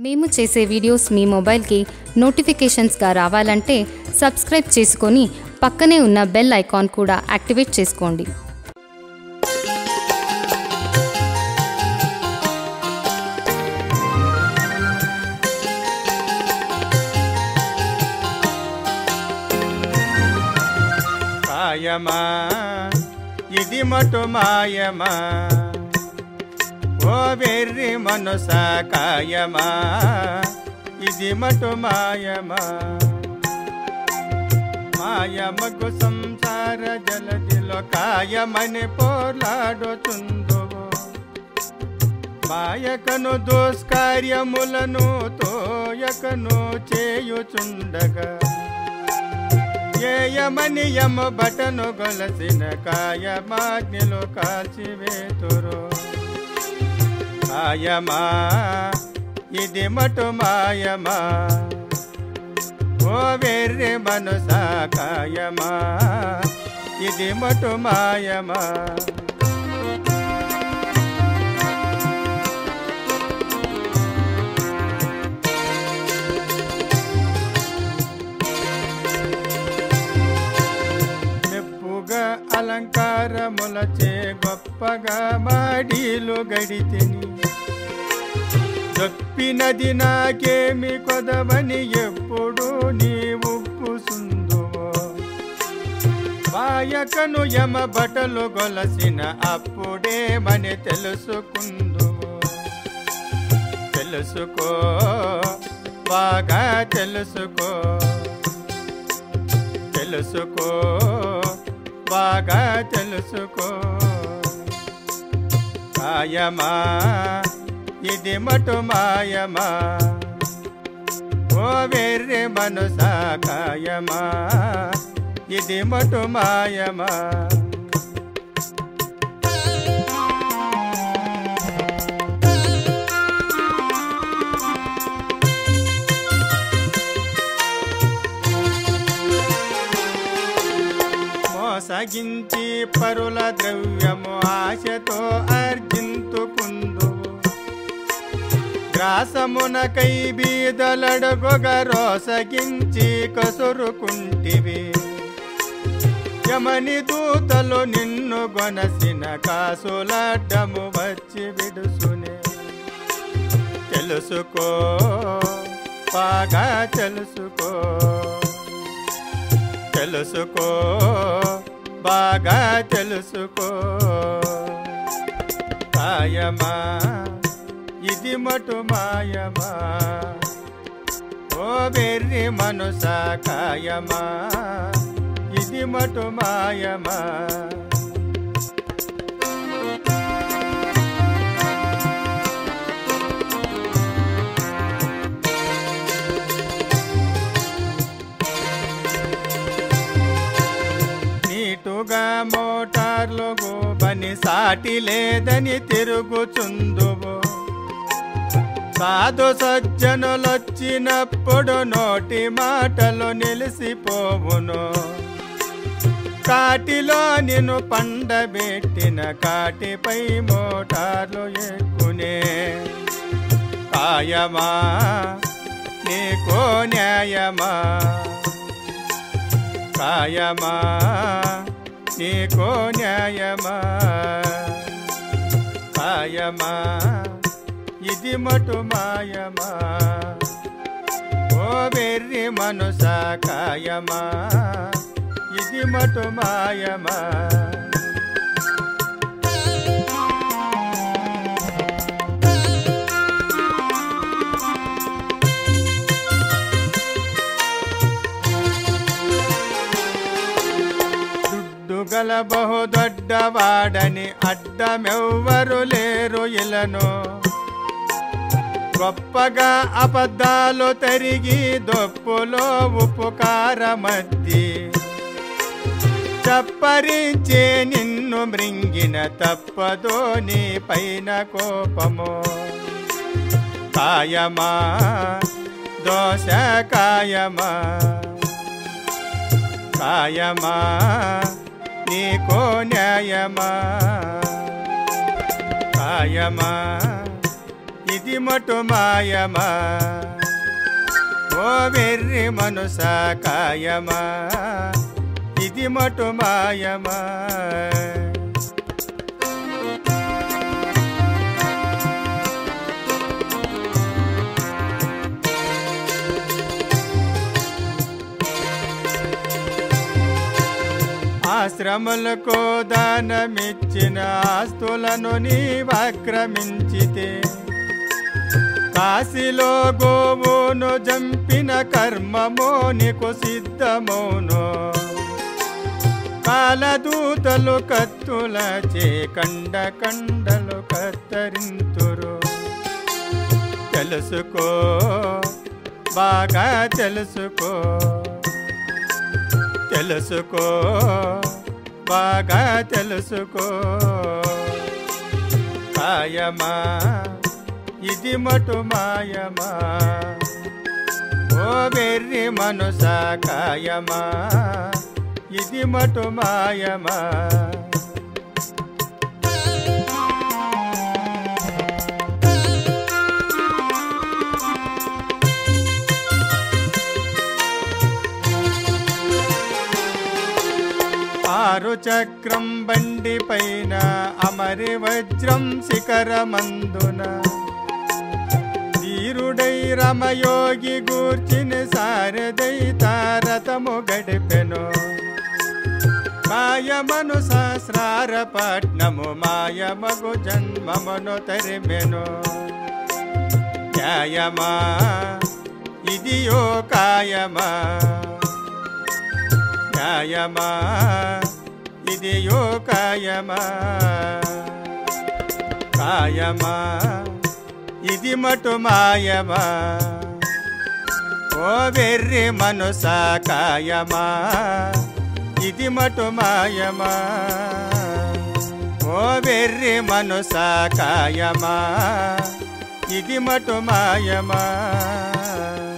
మేము చేసే వీడియోస్ మీ మొబైల్కి నోటిఫికేషన్స్గా రావాలంటే సబ్స్క్రైబ్ చేసుకొని పక్కనే ఉన్న బెల్ ఐకాన్ కూడా యాక్టివేట్ చేసుకోండి కాయమా ఇది మటు మాయమా ఓ వెర్రి మనస కాయమా ఇది మటు మాయమా మాయమకు సంసార జలదిలో కాయమని పోర్లాడుచుందువు మాయకను దుష్కార్యములను తోయకను చేయుచుండగా ఏయమని యమ బటను గొలసిన కాయమాగ్నిలో కాల్చివేతురు కాయమా ఇది మటు మాయమా ఓ వెర్రి మనస కాయమా ఇది మటు మాయమా మెప్పుగా అలంకారములచే గొప్పగా మాడీలు గడితిని చెప్పినది నాకేమి కొదవని ఎప్పుడు నీవు కుసుందువో మాయకను యమ బటలు గొలసిన అప్పుడేమని తెలుసుకుందువో తెలుసుకో బాగా తెలుసుకో తెలుసుకో బాగా తెలుసుకో కాయమా ఇది మటు మాయమా ఓ వెర్రి మనస కాయమా ఇది మటు మాయమా మోసగించి పరుల ద్రవ్యము ఆశతో అర్జింతుకుందు గ్రాసమునకై బీదలడగొగ రోసగించి కసురుకుంటివి యమని దూతలు నిన్ను గొనసిన కాసులడ్డము వచ్చి విడుసునే తెలుసుకో బాగా తెలుసుకో తెలుసుకో బాగా తెలుసుకో కాయమా ఇది మటు మాయమా ఓ వెర్రి మనస కాయమా ఇది మటు మాయమా నీటుగా మోటార్లు గోబని సాటి లేదని తిరుగుచుందువు సాధు సజ్జనులొచ్చినప్పుడు నోటి మాటలు నిలిసిపోవును కాటిలో నిన్ను పండబెట్టిన కాటిపై మోటార్లు ఎక్కునే కాయమా నీకో న్యాయమా కాయమా నీకో న్యాయమా కాయమా ఇది మటు మాయమా ఓ వెర్రి మనస కాయమా ఇది మటు మాయమా దుడ్డుగల బహు దొడ్డవాడని అడ్డమెవ్వరు లేరు ఇలను గొప్పగా అబద్ధాలు తరిగి దొప్పులో ఉపకారమద్ది చప్పరించే నిన్ను మృంగిన తప్పదో నీ పైన కోపము కాయమా దోష కాయమా కాయమా నీకో న్యాయమా కాయమా ఇది మటు మాయమా ఓ వెర్రి మనుస కాయమా ఇది మటు మాయమా ఆశ్రములకు దానమిచ్చిన ఆస్తులను నీవాక్రమించితే కాశీలో గోవును జంపిన కర్మమో నీకు సిద్ధమౌను కాలదూతలు కత్తుల చే కండ కండలు కత్తరింతురు తెలుసుకో బాగా తెలుసుకో తెలుసుకో బాగా తెలుసుకో కాయమా ఇది మటు మాయమా ఓ వెర్రి మనుస కాయమా ఇది మటు మాయమా ఆరు చక్రం బండి పైన అమరి వజ్రం శిఖరమందున ధీరుడై రమయోగి గూర్చిన సారదై తారతము గడిపెను మాయమను సహస్రార పట్నము మాయమగు జన్మమును తరిమెను న్యాయమా ఇది యో కాయమా న్యాయమా ఇది యో కాయమా కాయమా ఇది మటు మాయమా ఓ వెర్రి మనుస కాయమా ఇది మటు మాయమా ఓ వెర్రి మనుస కాయమా ఇది మటు మాయమా